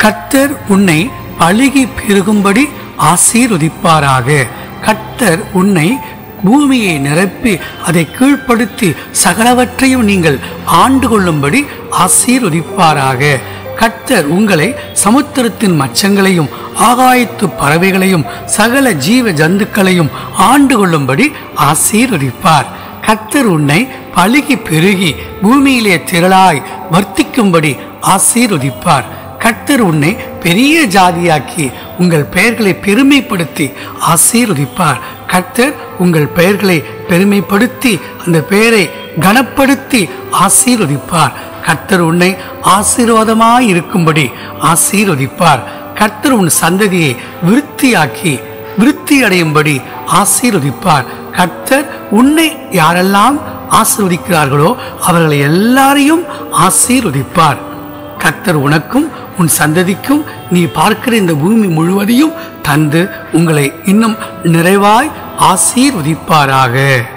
கர்த்தர் உன்னை பழுகி பெருகும்படி ஆசீர்வதிப்பாராக கர்த்தர் உன்னை பூமியை நிரப்பி அதை கீழ்ப்படுத்தி சகலவற்றையும் நீங்கள் ஆண்டு கொள்ளும்படி ஆசீர்வதிப்பாராக கர்த்தர் உங்களை சமுத்திரத்தின் மச்சங்களையும் ஆகாயத்து பறவைகளையும் சகல ஜீவ ஜந்துக்களையும் ஆண்டு கொள்ளும்படி ஆசீர்வதிப்பார் கர்த்தர் உன்னை பழுகி பெருகி பூமியிலே திரளாய் வர்த்திக்கும்படி ஆசீர்வதிப்பார் கர்த்தர் உன்னை பெரிய ஜாதியாக்கி உங்கள் பெயர்களை பெருமைப்படுத்தி ஆசீர்வதிப்பார் கர்த்தர் உங்கள் பெயர்களை பெருமைப்படுத்தி அந்த பெயரை கனப்படுத்தி ஆசீர்வதிப்பார் கர்த்தர் உன்னை ஆசீர்வாதமாய் இருக்கும்படி ஆசீர்வதிப்பார் கர்த்தர் உன் சந்ததியை விருத்தியாக்கி விருத்தி அடையும்படி ஆசீர்வதிப்பார் கர்த்தர் உன்னை யாரெல்லாம் ஆசீர்வதிக்கிறார்களோ அவர்களை எல்லாரையும் ஆசீர்வதிப்பார் கர்த்தர் உனக்கும் உன் சந்ததிக்கும் நீ பார்க்கிற இந்த பூமி முழுவதையும் தந்து உங்களை இன்னும் நிறைவாய் ஆசீர்வதிப்பாராக